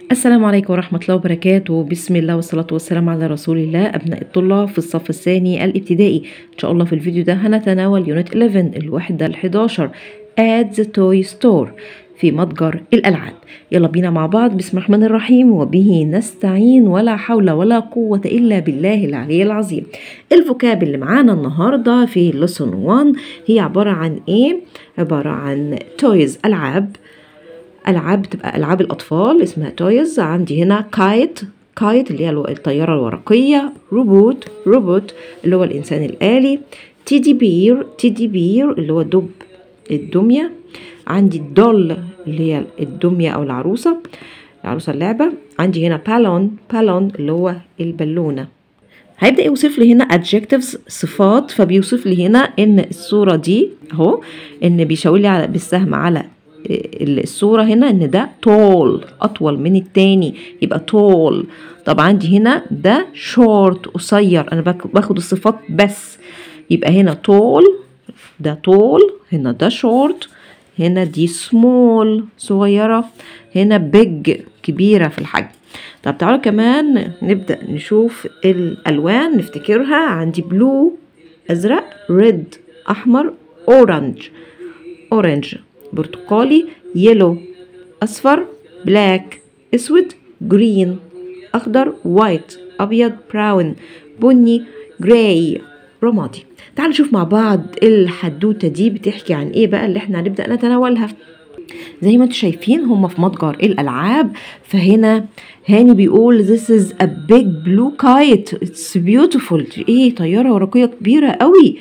السلام عليكم ورحمة الله وبركاته بسم الله والصلاة والسلام على رسول الله أبناء الطلاب في الصف الثاني الابتدائي إن شاء الله في الفيديو ده هنتناول يونت 11 الوحدة ال11 at the toy store في متجر الألعاب يلا بينا مع بعض بسم الله الرحمن الرحيم وبه نستعين ولا حول ولا قوة إلا بالله العلي العظيم الفوكاب اللي معانا النهاردة في lesson 1 هي عبارة عن إيه؟ عبارة عن toys ألعاب العاب بتبقى العاب الاطفال اسمها تويز عندي هنا كايت كايت اللي هي الطياره الورقيه روبوت روبوت اللي هو الانسان الالي تيدي بير تيدي بير اللي هو دب الدميه عندي الدول اللي هي الدميه او العروسه العروسه اللعبه عندي هنا بالون بالون اللي هو البالونه هيبدا يوصف لي هنا adjectives صفات فبيوصف لي هنا ان الصوره دي اهو ان بيشاور لي على بالسهم على الصورة هنا ان ده طول اطول من التاني يبقى طول طب عندي هنا ده شورت قصير انا باخد الصفات بس يبقى هنا طول ده طول هنا ده شورت هنا دي سمول صغيرة هنا بيج كبيرة في الحجم طب تعالوا كمان نبدأ نشوف الألوان نفتكرها عندي بلو أزرق ريد أحمر أورنج أورنج برتقالي يلو أصفر بلاك أسود جرين أخضر وايت أبيض براون بني جراي رمادي تعالوا نشوف مع بعض الحدوتة دي بتحكي عن إيه بقى اللي إحنا هنبدأ نتناولها زي ما انتم شايفين هم في متجر الألعاب فهنا هاني بيقول this is a big blue kite it's beautiful ايه طيارة ورقية كبيرة قوي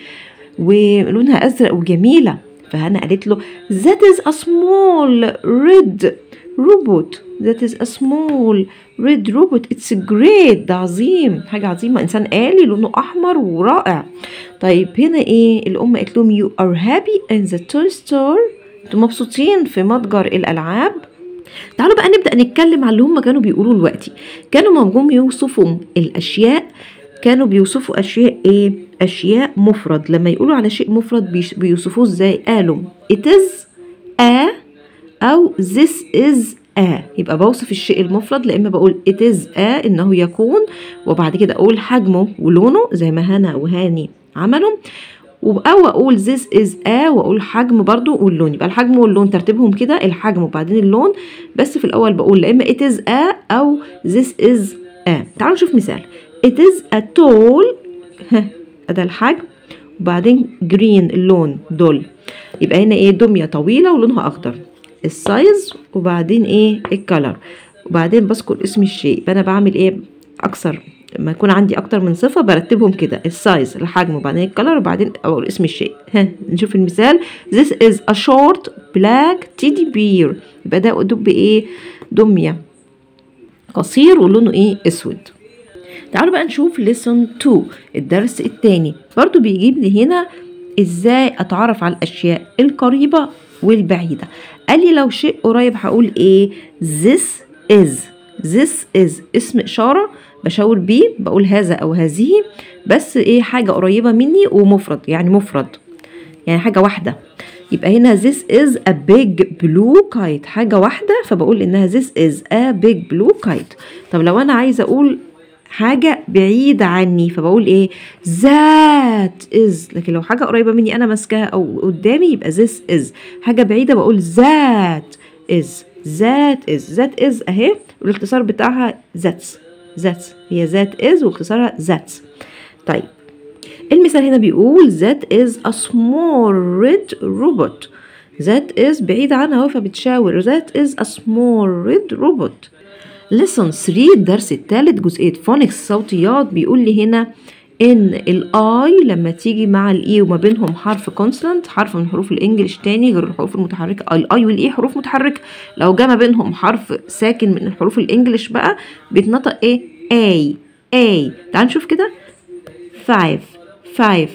ولونها أزرق وجميلة فهنا قالت له that is a small red robot that is a small red robot it's great ده عظيم حاجة عظيمة إنسان آلي لونه أحمر ورائع طيب هنا إيه الأم قالت لهم you are happy in the toy store انتوا مبسوطين في متجر الألعاب تعالوا بقى نبدأ نتكلم على اللي هم كانوا بيقولوا دلوقتي كانوا موجودين يوصفوا الأشياء كانوا بيوصفوا أشياء إيه أشياء مفرد لما يقولوا على شيء مفرد بيوصفوه إزاي قالوا it is a أو this is a يبقى بوصف الشيء المفرد لا إما بقول it is a إنه يكون وبعد كده أقول حجمه ولونه زي ما هنا وهاني عملوا أو أقول this is a وأقول حجم برضو واللون يبقى الحجم واللون ترتيبهم كده الحجم وبعدين اللون بس في الأول بقول لا إما it is a أو this is a تعالوا نشوف مثال it is a tall ده الحجم وبعدين جرين اللون دول يبقى هنا ايه دمية طويلة ولونها أخضر السايز وبعدين ايه الكلر وبعدين بذكر اسم الشيء يبقى أنا بعمل ايه أكثر لما يكون عندي أكتر من صفة برتبهم كده السايز الحجم وبعدين الكلر وبعدين أقول اسم الشيء ها نشوف المثال this is a short black teddy bear يبقى ده دب ايه دمية قصير ولونه ايه اسود تعالوا بقى نشوف lesson 2 الدرس الثاني برضو بيجيب لي هنا ازاي اتعرف على الاشياء القريبة والبعيدة قال لي لو شيء قريب هقول ايه this is this is اسم اشارة بشاور بيه بقول هذا او هذه بس ايه حاجة قريبة مني ومفرد يعني مفرد يعني حاجة واحدة يبقى هنا this is a big blue kite حاجة واحدة فبقول انها this is a big blue kite طب لو انا عايزة اقول حاجة بعيدة عني فبقول ايه that is لكن لو حاجة قريبة مني انا ماسكاها او قدامي يبقى this is حاجة بعيدة بقول that is that is that is اهي والاختصار بتاعها that's that's هي that is واختصارها that's طيب المثال هنا بيقول that is a small red robot that is بعيد عنها اهو فبتشاور that is a small red robot lesson 3 الدرس الثالث جزئية فونكس صوتيات بيقول لي هنا ان الاي لما تيجي مع الاي وما بينهم حرف كونسونانت حرف من حروف الانجليش تاني غير الحروف المتحركه الاي والاي حروف متحركه لو جه ما بينهم حرف ساكن من الحروف الانجليش بقى بيتنطق ايه اي اي تعال نشوف كده five five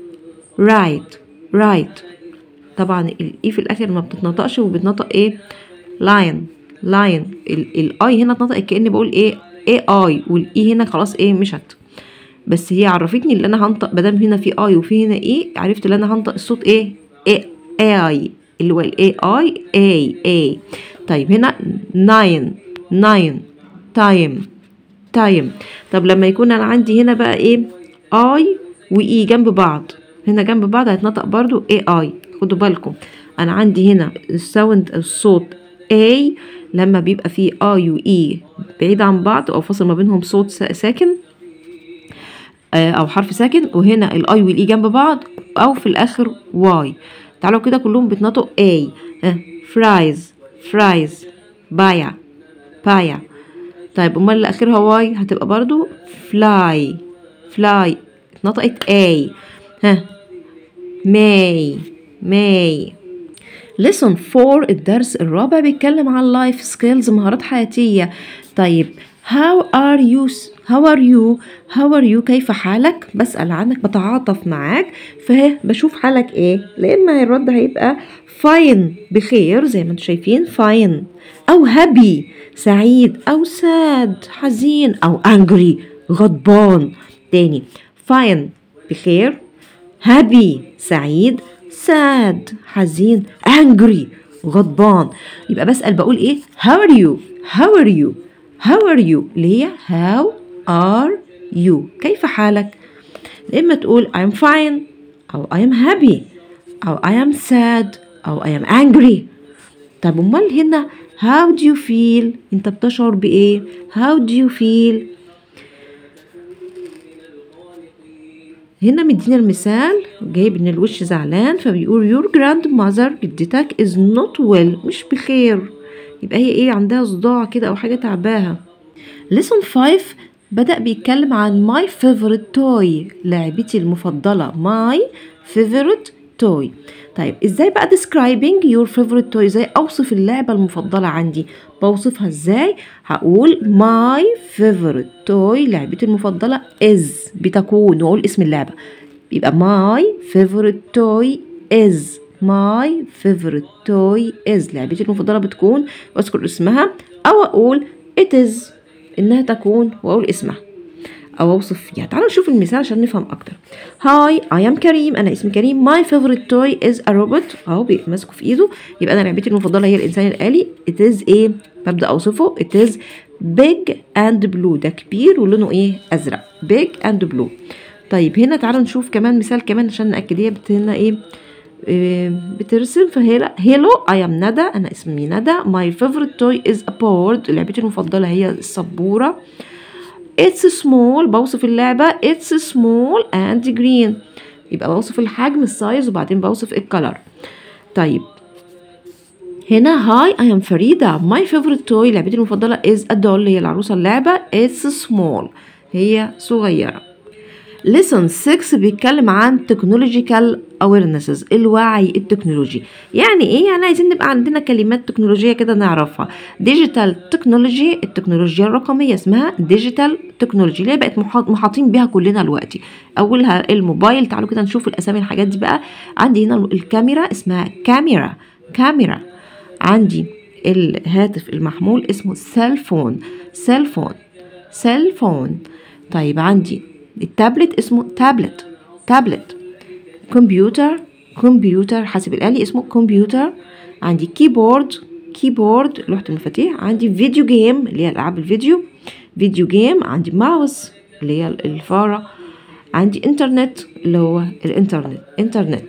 right right طبعا الاي في الاخر ما بتتنطقش وبتنطق ايه لاين لاين الاي هنا اتنطقت كاني بقول ايه اي اي والاي هنا خلاص ايه مشت بس هي عرفتني اللي انا هنطق مادام هنا في اي وفي هنا ايه عرفت ان انا هنطق الصوت ايه ايه اي اللي هو الاي اي اي اي طيب هنا ناين nine time time طب لما يكون انا عندي هنا بقى ايه اي واي جنب بعض هنا جنب بعض هيتنطق برضو اي اي خدوا بالكم انا عندي هنا الساوند الصوت اي لما بيبقى فيه اي واي بعيد عن بعض او فاصل ما بينهم صوت ساكن او حرف ساكن وهنا الاي والاي جنب بعض او في الاخر واي تعالوا كده كلهم بيتنطقوا اي فرايز فرايز بايا بايا طيب امال اللي اخرها واي هتبقى برضو فلاي فلاي اتنطقت اي ها ماي ماي lesson 4 الدرس الرابع بيتكلم عن life skills مهارات حياتية طيب how are you how are you how are you كيف حالك بسأل عنك بتعاطف معاك فه بشوف حالك ايه لان الرد هيبقى fine بخير زي ما انتم شايفين fine او happy سعيد او sad حزين او angry غضبان تاني fine بخير happy سعيد sad حزين angry غضبان يبقى بسأل بقول ايه how are you how are you how are you اللي هي how are you كيف حالك اما تقول I'm fine أو I am happy أو I am sad أو I am angry طب أمال هنا how do you feel أنت بتشعر بإيه how do you feel هنا مدينا المثال جايب ان الوش زعلان فبيقول your grandmother جدتك is not well مش بخير يبقى هي ايه عندها صداع كده او حاجه تعباها lesson 5 بدأ بيتكلم عن my favorite toy لعبتي المفضلة my favorite toy طيب ازاي بقى describing your favorite toy ازاي اوصف اللعبة المفضلة عندي بوصفها ازاي هقول my favorite toy لعبتي المفضلة is بتكون واقول اسم اللعبة يبقى my favorite toy is my favorite toy is لعبتي المفضلة بتكون واذكر اسمها او اقول it is انها تكون واقول اسمها او اوصف فيها تعالوا نشوف المثال عشان نفهم اكتر هاي اي ام كريم انا اسمي كريم ماي فيفورت توي از ا روبوت اهو ماسكه في ايده يبقى انا لعبتي المفضله هي الانسان الالي ات از ايه ببدا اوصفه ات از بيج اند بلو ده كبير ولونه ايه ازرق بيج اند بلو طيب هنا تعالوا نشوف كمان مثال كمان عشان ناكد هي هنا ايه بترسم فهي هيلو اي ام ندى انا اسمي ندى ماي فيفورت توي از ا بورد لعبتي المفضله هي السبوره اتس سمول بوصف اللعبه اتس سمول اند جرين يبقى بوصف الحجم السايز وبعدين بوصف الكلر طيب هنا هاي اي ام فريده ماي فيفورت توي لعبتي المفضله از ا دول هي العروسه اللعبه اتس سمول هي صغيره lesson 6 بيتكلم عن technological awarenesses الوعي التكنولوجي يعني ايه يعني عايزين نبقى عندنا كلمات تكنولوجية كده نعرفها digital technology التكنولوجيا الرقمية اسمها digital technology اللي هي بقت محاطين بيها كلنا دلوقتي اولها الموبايل تعالوا كده نشوف الاسامي الحاجات دي بقى عندي هنا الكاميرا اسمها كاميرا كاميرا عندي الهاتف المحمول اسمه سيل فون سيل فون سيل فون طيب عندي التابلت اسمه تابلت تابلت كمبيوتر كمبيوتر حاسب الآلي اسمه كمبيوتر عندي كيبورد كيبورد لوحة المفاتيح عندي فيديو جيم اللي هي ألعاب الفيديو فيديو جيم عندي ماوس اللي هي الفارة عندي انترنت اللي هو الانترنت انترنت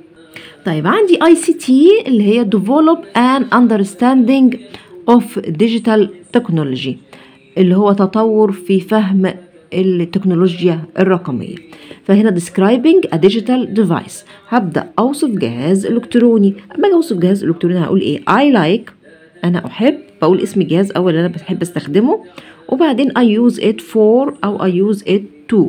طيب عندي اي سي تي اللي هي develop and understanding of digital technology اللي هو تطور في فهم التكنولوجيا الرقمية فهنا describing a digital device هبدأ أوصف جهاز إلكتروني أما أجي أوصف جهاز إلكتروني هقول إيه I like أنا أحب بقول اسم الجهاز أول أنا بحب أستخدمه وبعدين I use it for أو I use it to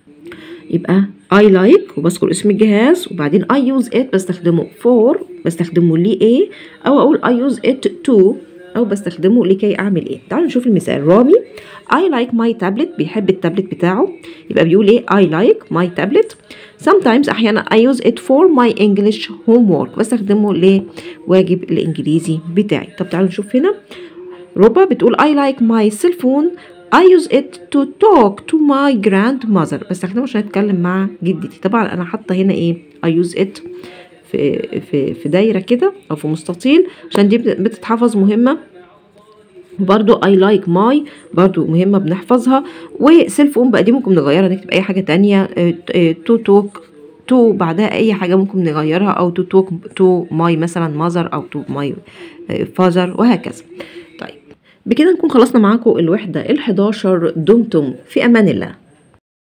يبقى I like وبذكر اسم الجهاز وبعدين I use it بستخدمه for بستخدمه لإيه أو أقول I use it to أو بستخدمه لكي أعمل إيه تعالوا نشوف المثال رامي I like my tablet بيحب التابلت بتاعه يبقى بيقول إيه I like my tablet sometimes أحيانا I use it for my English homework بستخدمه لواجب الإنجليزي بتاعي طب تعالوا نشوف هنا روبا بتقول I like my cell phone I use it to talk to my grandmother بستخدمه عشان أتكلم مع جدتي طبعا أنا حاطة هنا إيه I use it في في في دايره كده او في مستطيل عشان دي بتتحفظ مهمه وبرده اي لايك ماي برضو مهمه بنحفظها وسيلف اون بقى دي ممكن نغيرها نكتب اي حاجه تانية تو توك تو بعدها اي حاجه ممكن نغيرها او تو توك تو ماي مثلا ماذر او تو ماي فازر وهكذا طيب بكده نكون خلصنا معاكم الوحده ال11 دمتم في امان الله